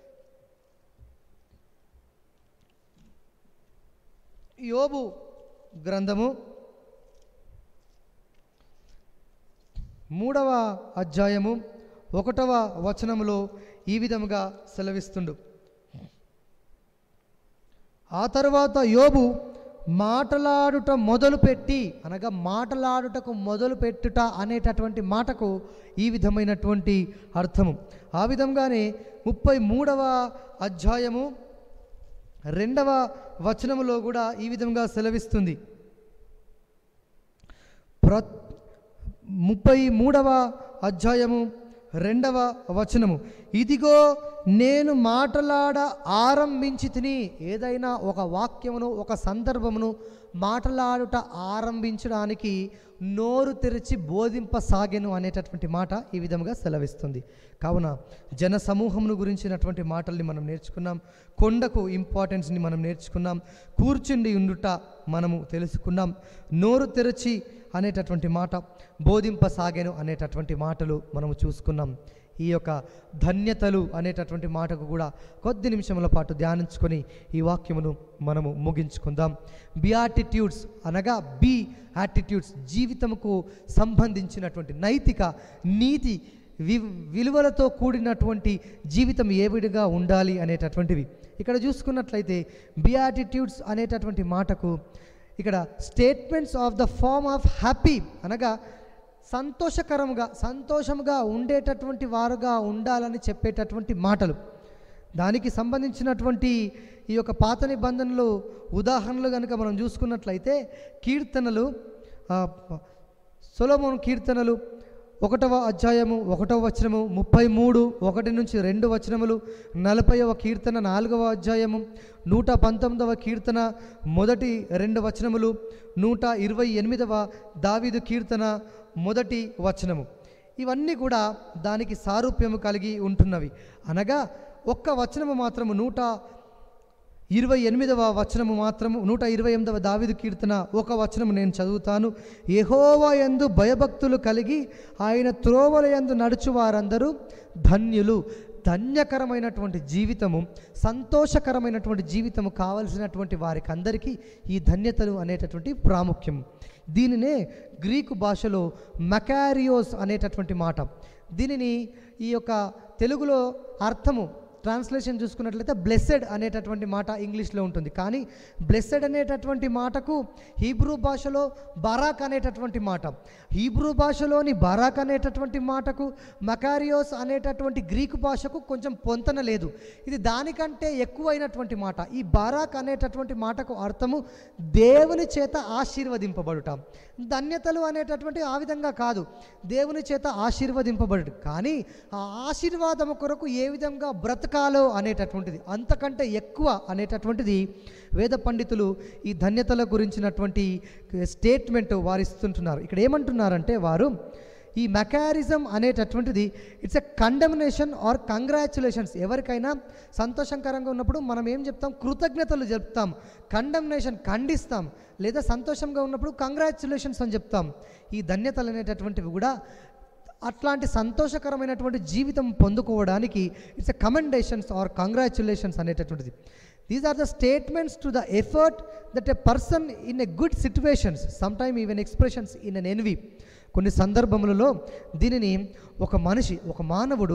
యోబు గ్రంథము మూడవ అధ్యాయము ఒకటవ వచనములో ఈ విధముగా సెలవిస్తుండు ఆ తర్వాత యోబు మాటలాడుట మొదలుపెట్టి అనగా మాటలాడుటకు మొదలుపెట్టుట అనేటటువంటి మాటకు ఈ విధమైనటువంటి అర్థము ఆ విధంగానే ముప్పై మూడవ అధ్యాయము రెండవ వచనములో కూడా ఈ విధంగా సెలవిస్తుంది ప్ర ముప్పై మూడవ అధ్యాయము రెండవ వచనము ఇదిగో నేను మాటలాడ ఆరంభించి తిని ఏదైనా ఒక వాక్యమును ఒక సందర్భమును మాటలాడుట ఆరంభించడానికి నోరు తెరిచి బోధింపసాగెను అనేటటువంటి మాట ఈ విధంగా సెలవిస్తుంది కావున జన సమూహమును గురించినటువంటి మాటల్ని మనం నేర్చుకున్నాం కొండకు ఇంపార్టెన్స్ని మనం నేర్చుకున్నాం కూర్చుండి ఉండుట మనము తెలుసుకున్నాం నోరు తెరిచి అనేటటువంటి మాట బోధింపసాగెను అనేటటువంటి మాటలు మనము చూసుకున్నాం ఈ యొక్క ధన్యతలు అనేటటువంటి మాటకు కూడా కొద్ది నిమిషముల పాటు ధ్యానించుకొని ఈ వాక్యమును మనము ముగించుకుందాం బియాటిట్యూడ్స్ అనగా బి యాటిట్యూడ్స్ జీవితముకు సంబంధించినటువంటి నైతిక నీతి వి విలువలతో కూడినటువంటి జీవితం ఏ విధంగా ఉండాలి అనేటటువంటివి ఇక్కడ చూసుకున్నట్లయితే బియాటిట్యూడ్స్ అనేటటువంటి మాటకు ఇక్కడ statements of the form of happy అనగా సంతోషకరంగా సంతోషంగా ఉండేటటువంటి వారుగా ఉండాలని చెప్పేటటువంటి మాటలు దానికి సంబంధించినటువంటి ఈ యొక్క పాత నిబంధనలు ఉదాహరణలు కనుక మనం చూసుకున్నట్లయితే కీర్తనలు ఆ, సొలొమోను కీర్తనలు ఒకటవ అధ్యాయము ఒకటవ వచనము ముప్పై మూడు ఒకటి నుంచి రెండు వచనములు నలభైవ కీర్తన నాలుగవ అధ్యాయము నూట పంతొమ్మిదవ కీర్తన మొదటి రెండు వచనములు నూట ఇరవై ఎనిమిదవ దావీదు కీర్తన మొదటి వచనము ఇవన్నీ కూడా దానికి సారూప్యము కలిగి ఉంటున్నవి అనగా ఒక్క వచనము మాత్రము నూట ఇరవై ఎనిమిదవ వచనము మాత్రము నూట ఇరవై ఎనిమిదవ దావిదు కీర్తన ఒక వచనము నేను చదువుతాను యెహోవా యందు భయభక్తులు కలిగి ఆయన త్రోవల యందు నడుచు వారందరూ ధన్యులు ధన్యకరమైనటువంటి జీవితము సంతోషకరమైనటువంటి జీవితము కావలసినటువంటి వారికి అందరికీ ఈ ధన్యతలు అనేటటువంటి ప్రాముఖ్యం దీనినే గ్రీకు భాషలో మకారియోస్ అనేటటువంటి మాట దీనిని ఈ యొక్క తెలుగులో అర్థము ట్రాన్స్లేషన్ చూసుకున్నట్లయితే బ్లెస్సెడ్ అనేటటువంటి మాట ఇంగ్లీష్లో ఉంటుంది కానీ బ్లెస్సెడ్ అనేటటువంటి మాటకు హీబ్రూ భాషలో బరాక్ అనేటటువంటి మాట హీబ్రూ భాషలోని బరాక్ అనేటటువంటి మాటకు మకారియోస్ అనేటటువంటి గ్రీకు భాషకు కొంచెం పొంతన లేదు ఇది దానికంటే ఎక్కువైనటువంటి మాట ఈ బరాక్ అనేటటువంటి మాటకు అర్థము దేవుని చేత ఆశీర్వదింపబడుట ధన్యతలు అనేటటువంటి ఆ విధంగా కాదు దేవుని చేత ఆశీర్వదింపబడు కానీ ఆ ఆశీర్వాదము కొరకు ఏ విధంగా బ్రతకాలో అనేటటువంటిది అంతకంటే ఎక్కువ అనేటటువంటిది వేద పండితులు ఈ ధన్యతల గురించినటువంటి స్టేట్మెంట్ వారు ఇస్తుంటున్నారు ఇక్కడ ఏమంటున్నారంటే వారు ఈ మెకారిజం అనేటటువంటిది it's a condemnation or congratulations ఎవరికైనా సంతోషకరంగా ఉన్నప్పుడు మనం ఏం చెప్తాం కృతజ్ఞతలు చెప్తాం కండమినేషన్ ఖండిస్తాం లేదా సంతోషంగా ఉన్నప్పుడు కంగ్రాచులేషన్స్ అని చెప్తాం ఈ ధన్యతలు అనేటటువంటివి కూడా అట్లాంటి సంతోషకరమైనటువంటి జీవితం పొందుకోవడానికి it's a commendations or congratulations అనేటటువంటిది these are the statements to the effort that a person in a good situations some time even expressions in an envy కొన్ని సందర్భములలో దీనిని ఒక మనిషి ఒక మానవుడు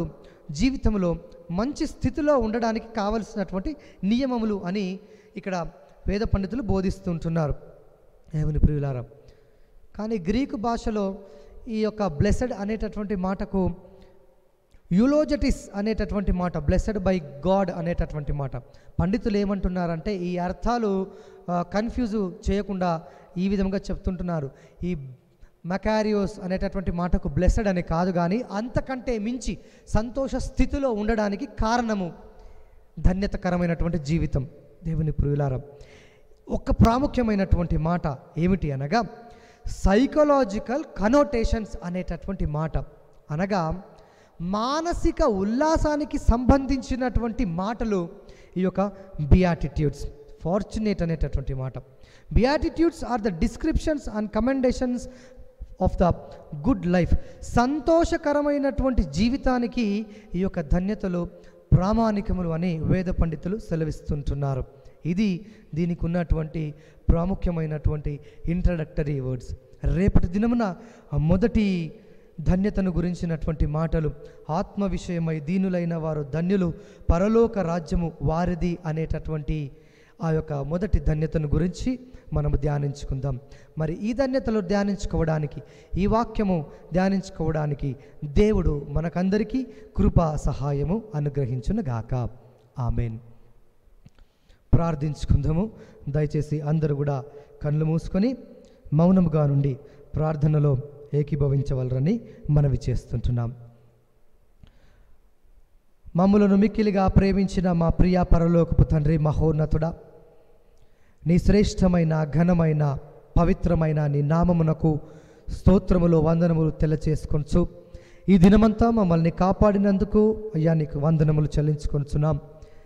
జీవితంలో మంచి స్థితిలో ఉండడానికి కావలసినటువంటి నియమములు అని ఇక్కడ వేద పండితులు బోధిస్తుంటున్నారు దేవుని ప్రియులారా కానీ గ్రీకు భాషలో ఈ యొక్క బ్లెస్డ్ అనేటటువంటి మాటకు యూలోజటిస్ అనేటటువంటి మాట బ్లెస్డ్ బై గాడ్ అనేటటువంటి మాట పండితులు ఏమంటున్నారంటే ఈ అర్థాలు కన్ఫ్యూజ్ చేయకుండా ఈ విధంగా చెప్తుంటున్నారు ఈ మకారియోస్ అనేటటువంటి మాటకు బ్లెస్డ్ అని కాదు కానీ అంతకంటే మించి సంతోష స్థితిలో ఉండడానికి కారణము ధన్యతకరమైనటువంటి జీవితం దేవుని ప్రియులారం ఒక ప్రాముఖ్యమైనటువంటి మాట ఏమిటి అనగా సైకలాజికల్ కనోటేషన్స్ అనేటటువంటి మాట అనగా మానసిక ఉల్లాసానికి సంబంధించినటువంటి మాటలు ఈ యొక్క బియాటిట్యూడ్స్ ఫార్చునేట్ అనేటటువంటి మాట beatitudes are the descriptions and commendations of the good life సంతోషకరమైనటువంటి జీవితానికి ఈ యొక్క ధన్యతలు ప్రామాణికములు అని వేద పండితులు సెలవిస్తుంటున్నారు ఇది దీనికి ఉన్నటువంటి ప్రాముఖ్యమైనటువంటి ఇంట్రడక్టరీ వర్డ్స్ రేపటి దినమున ఆ మొదటి ధన్యతను గురించినటువంటి మాటలు ఆత్మ విషయమై దీనులైన వారు ధన్యులు పరలోక రాజ్యము వారిది అనేటటువంటి ఆ యొక్క మొదటి ధన్యతను గురించి మనము ధ్యానించుకుందాం మరి ఈ ధన్యతలు ధ్యానించుకోవడానికి ఈ వాక్యము ధ్యానించుకోవడానికి దేవుడు మనకందరికీ కృపా సహాయము అనుగ్రహించునుగాక ఆమెన్ ప్రార్థించుకుందాము దయచేసి అందరూ కూడా కళ్ళు మూసుకొని మౌనముగా నుండి ప్రార్థనలో ఏకీభవించవలరని మనవి చేస్తుంటున్నాం మమ్ములను మిక్కిలిగా ప్రేమించిన మా ప్రియ పరలోకపు తండ్రి మహోన్నతుడా నీ శ్రేష్టమైన ఘనమైన పవిత్రమైన నీ నామమునకు స్తోత్రములు వందనములు తెలియచేసుకొనచ్చు ఈ దినమంతా మమ్మల్ని కాపాడినందుకు అయ్యా నీకు వందనములు చెల్లించుకొనుచున్నాం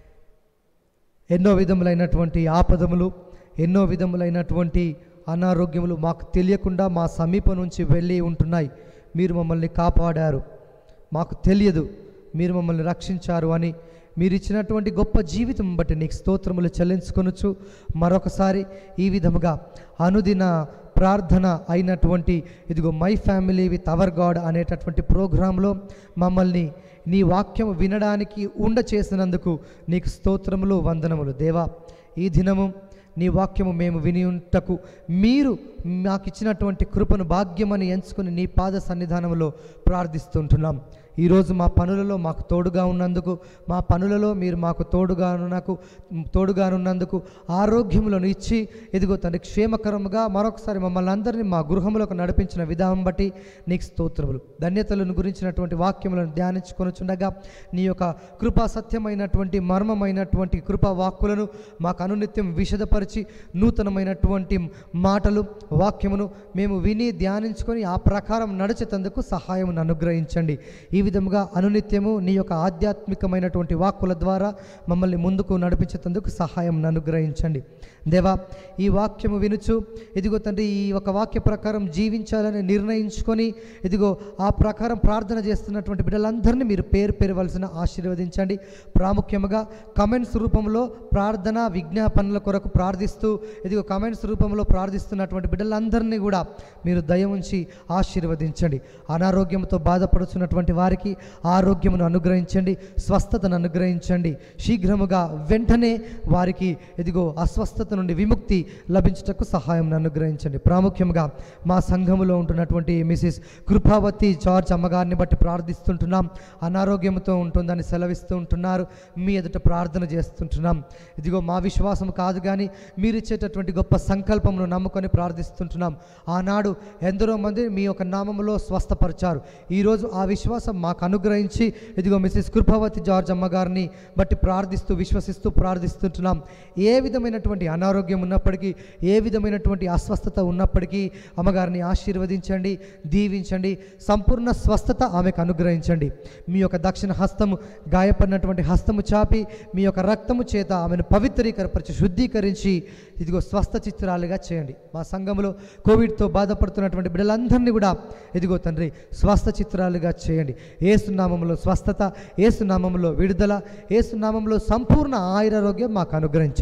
ఎన్నో విధములైనటువంటి ఆపదములు ఎన్నో విధములైనటువంటి అనారోగ్యములు మాకు తెలియకుండా మా సమీపం నుంచి వెళ్ళి ఉంటున్నాయి మీరు మమ్మల్ని కాపాడారు మాకు తెలియదు మీరు మమ్మల్ని రక్షించారు అని మీరు ఇచ్చినటువంటి గొప్ప జీవితం బట్టి నీకు స్తోత్రములు చెల్లించుకొనొచ్చు మరొకసారి ఈ విధముగా అనుదిన ప్రార్థన అయినటువంటి ఇదిగో my family with our God అనేటటువంటి ప్రోగ్రాంలో మమ్మల్ని నీ వాక్యం వినడానికి ఉండ చేసినందుకు నీకు స్తోత్రములు వందనములు దేవా ఈ దినము నీ వాక్యము మేము విని ఉంటకు మీరు మాకు ఇచ్చినటువంటి కృపను భాగ్యమని ఎంచుకుని నీ పాద సన్నిధానంలో ప్రార్థిస్తుంటున్నాం ఈరోజు మా పనులలో మాకు తోడుగా ఉన్నందుకు మా పనులలో మీరు మాకు తోడుగా నాకు తోడుగానున్నందుకు ఆరోగ్యములను ఇచ్చి ఇదిగో తండ్రి క్షేమకరముగా మరొకసారి మమ్మల్ని అందరినీ మా గృహములకు నడిపించిన విధానం బట్టి నీకు స్తోత్రములు ధన్యతలను గురించినటువంటి వాక్యములను ధ్యానించుకొనుచుండగా నీ యొక్క కృపా సత్యమైనటువంటి మర్మమైనటువంటి కృపా వాక్కులను మాకు అనునిత్యం విషదపరిచి నూతనమైనటువంటి మాటలు వాక్యమును మేము విని ధ్యానించుకొని ఆ ప్రకారం నడిచేటందుకు సహాయమును అనుగ్రహించండి ఈ విధముగా అనునిత్యము నీ యొక్క ఆధ్యాత్మికమైనటువంటి వాక్కుల ద్వారా మమ్మల్ని ముందుకు నడిపించేందుకు సహాయం అనుగ్రహించండి దేవా ఈ వాక్యము వినుచు ఇదిగో తండ్రి ఈ ఒక వాక్య ప్రకారం జీవించాలని నిర్ణయించుకొని ఇదిగో ఆ ప్రకారం ప్రార్థన చేస్తున్నటువంటి బిడ్డలందరినీ మీరు పేరు పేరవలసిన ఆశీర్వదించండి ప్రాముఖ్యముగా కమెంట్స్ రూపంలో ప్రార్థన విజ్ఞాపనల కొరకు ప్రార్థిస్తూ ఇదిగో కమెంట్స్ రూపంలో ప్రార్థిస్తున్నటువంటి బిడ్డలందరినీ కూడా మీరు దయ ఉంచి ఆశీర్వదించండి అనారోగ్యంతో బాధపడుతున్నటువంటి వారికి ఆరోగ్యమును అనుగ్రహించండి స్వస్థతను అనుగ్రహించండి శీఘ్రముగా వెంటనే వారికి ఇదిగో అస్వస్థత నుండి విముక్తి లభించుటకు సహాయం అనుగ్రహించండి ప్రాముఖ్యంగా మా సంఘములో ఉంటున్నటువంటి మిసిస్ కృపావతి జార్జ్ అమ్మగారిని బట్టి ప్రార్థిస్తుంటున్నాం అనారోగ్యంతో ఉంటుందని సెలవిస్తూ ఉంటున్నారు మీ ఎదుట ప్రార్థన చేస్తుంటున్నాం ఇదిగో మా విశ్వాసం కాదు కానీ మీరు ఇచ్చేటటువంటి గొప్ప సంకల్పమును నమ్ముకొని ప్రార్థిస్తుంటున్నాం ఆనాడు ఎందరో మంది మీ యొక్క నామములో స్వస్థపరిచారు ఈరోజు ఆ విశ్వాసం మాకు అనుగ్రహించి ఇదిగో మిసెస్ కృపావతి జార్జ్ అమ్మగారిని బట్టి ప్రార్థిస్తూ విశ్వసిస్తూ ప్రార్థిస్తుంటున్నాం ఏ విధమైనటువంటి అనారోగ్యం ఉన్నప్పటికీ ఏ విధమైనటువంటి అస్వస్థత ఉన్నప్పటికీ అమ్మగారిని ఆశీర్వదించండి దీవించండి సంపూర్ణ స్వస్థత ఆమెకు అనుగ్రహించండి మీ యొక్క దక్షిణ హస్తము గాయపడినటువంటి హస్తము చాపి మీ యొక్క రక్తము చేత ఆమెను పవిత్రీకరపరిచి శుద్ధీకరించి ఇదిగో స్వస్థ చిత్రాలుగా చేయండి మా సంఘంలో కోవిడ్తో బాధపడుతున్నటువంటి బిడ్డలందరినీ కూడా ఇదిగో తండ్రి స్వస్థ చిత్రాలుగా చేయండి ఏసునామంలో స్వస్థత ఏసునామంలో విడుదల ఏసునామంలో సంపూర్ణ ఆయురారోగ్యం మాకు అనుగ్రహించండి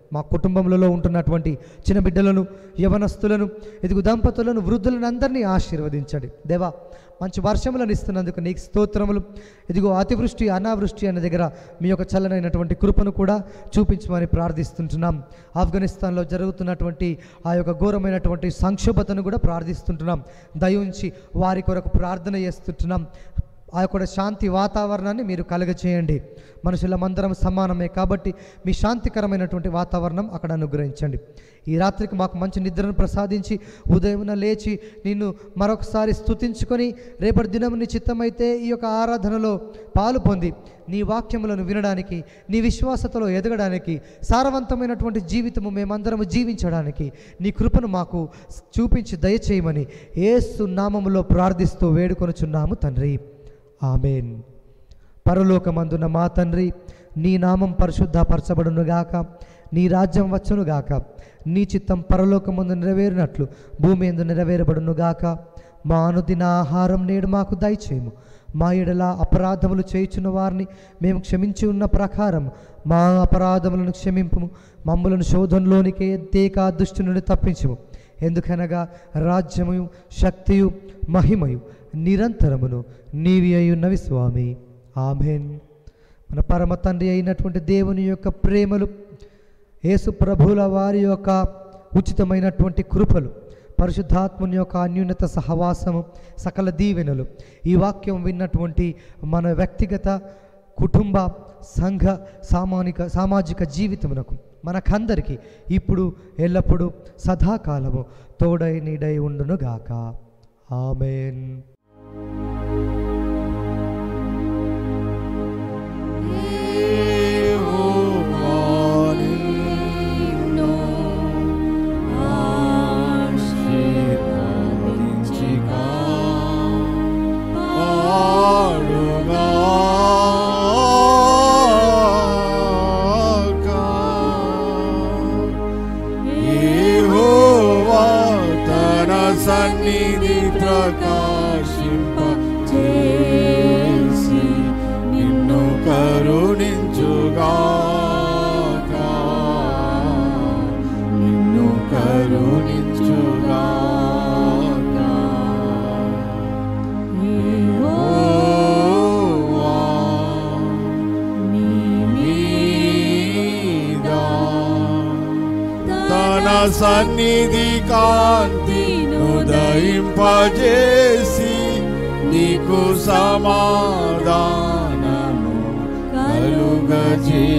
మా కుటుంబంలో ఉంటున్నటువంటి చిన్న బిడ్డలను యవనస్తులను ఇదిగు దంపతులను వృద్ధులను అందరినీ ఆశీర్వదించండి దేవా మంచి వర్షములను ఇస్తున్నందుకు నీకు స్తోత్రములు ఇదిగో అతివృష్టి అనావృష్టి అనే దగ్గర మీ యొక్క చల్లనైనటువంటి కృపను కూడా చూపించమని ప్రార్థిస్తుంటున్నాం ఆఫ్ఘనిస్తాన్లో జరుగుతున్నటువంటి ఆ యొక్క ఘోరమైనటువంటి సంక్షోభతను కూడా ప్రార్థిస్తుంటున్నాం దయ ఉంచి వారి కొరకు ప్రార్థన చేస్తుంటున్నాం ఆ యొక్క శాంతి వాతావరణాన్ని మీరు కలుగచేయండి మనుషులమందరం సమానమే కాబట్టి మీ శాంతికరమైనటువంటి వాతావరణం అక్కడ అనుగ్రహించండి ఈ రాత్రికి మాకు మంచి నిద్రను ప్రసాదించి ఉదయమున లేచి నిన్ను మరొకసారి స్తుతించుకొని రేపటి దినం నీ చిత్తమైతే ఈ యొక్క ఆరాధనలో పాలు పొంది నీ వాక్యములను వినడానికి నీ విశ్వాసతలో ఎదగడానికి సారవంతమైనటువంటి జీవితము మేమందరము జీవించడానికి నీ కృపను మాకు చూపించి దయచేయమని ఏసు నామములో ప్రార్థిస్తూ వేడుకొనుచున్నాము తండ్రి ఆమెన్ పరలోకమందున్న మా తండ్రి నీ నామం పరిశుద్ధపరచబడునుగాక నీ రాజ్యం వచ్చునుగాక నీ చిత్తం పరలోకమందు నెరవేరినట్లు భూమి ఎందు నెరవేరబడునుగాక మా అనుదిన ఆహారం నేడు మాకు దయచేయము మా ఎడల అపరాధములు చేయుచున్న వారిని మేము క్షమించి ఉన్న ప్రకారం మా అపరాధములను క్షమింపుము మమ్ములను శోధనలోనికి తేక దుష్టు నుండి తప్పించుము ఎందుకనగా రాజ్యము శక్తియు మహిమయు నిరంతరమును నీవి అయ్యున్నవి స్వామి ఆమెన్ మన పరమ తండ్రి అయినటువంటి దేవుని యొక్క ప్రేమలు యేసు ప్రభుల వారి యొక్క ఉచితమైనటువంటి కృపలు పరిశుద్ధాత్ముని యొక్క అన్యూనత సహవాసము సకల దీవెనలు ఈ వాక్యం విన్నటువంటి మన వ్యక్తిగత కుటుంబ సంఘ సామానిక సామాజిక జీవితమునకు మనకందరికీ ఇప్పుడు ఎల్లప్పుడూ సదాకాలము తోడై నీడై ఉండునుగాక ఆమెన్ సన్నిధి ప్రకాశింప చేసి నిన్ను కరుణించుగాక నిన్ను కరుణించుగాక యెహోవా నీ మీద తన సన్నిధి కాంతిను దయింపజేసి నీకు సమాధానము కలుగజే